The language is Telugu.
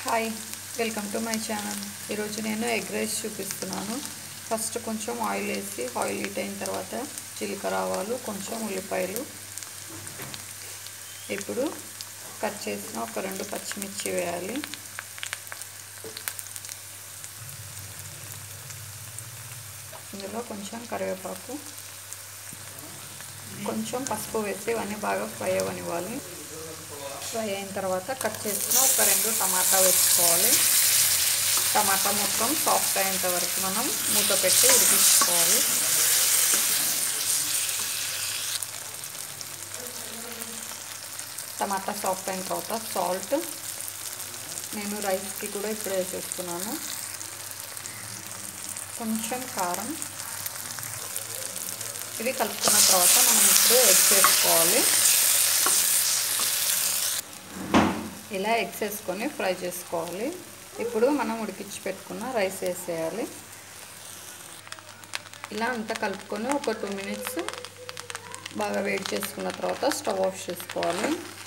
hi welcome to my channel ఈరోజు నేను ఎగ్ రైస్ చూపిస్తున్నాను ఫస్ట్ కొంచెం ఆయిల్ వేసి ఆయిల్ హీట్ అయిన తర్వాత జీలకర్ర ఆవాలు కొంచెం ఉల్లిపాయలు ఇప్పుడు కట్ చేసిన ఒక రెండు పచ్చిమిర్చి వేయాలి ఇందులో కొంచెం కరివేపాకు కొంచెం పసుపు వేసి ఇవన్నీ బాగా ఫ్రై అవ్వనివ్వాలి ఫ్రై అయిన తర్వాత కట్ చేసిన ఒక రెండు టమాటా వేసుకోవాలి టమాటా మొత్తం సాఫ్ట్ అయ్యేంత వరకు మనం మూత పెట్టి ఉడికించుకోవాలి టమాటా సాఫ్ట్ అయిన తర్వాత సాల్ట్ నేను రైస్కి కూడా ఇప్పుడు వేసేస్తున్నాను కొంచెం కారం ఇవి కలుపుకున్న తర్వాత మనం ఇప్పుడు ఎగ్ చేసుకోవాలి ఇలా ఎగ్స్ వేసుకొని ఫ్రై చేసుకోవాలి ఇప్పుడు మనం ఉడికించి పెట్టుకున్న రైస్ వేసేయాలి ఇలా అంతా కలుపుకొని ఒక టూ మినిట్స్ బాగా వేడి చేసుకున్న తర్వాత స్టవ్ ఆఫ్ చేసుకోవాలి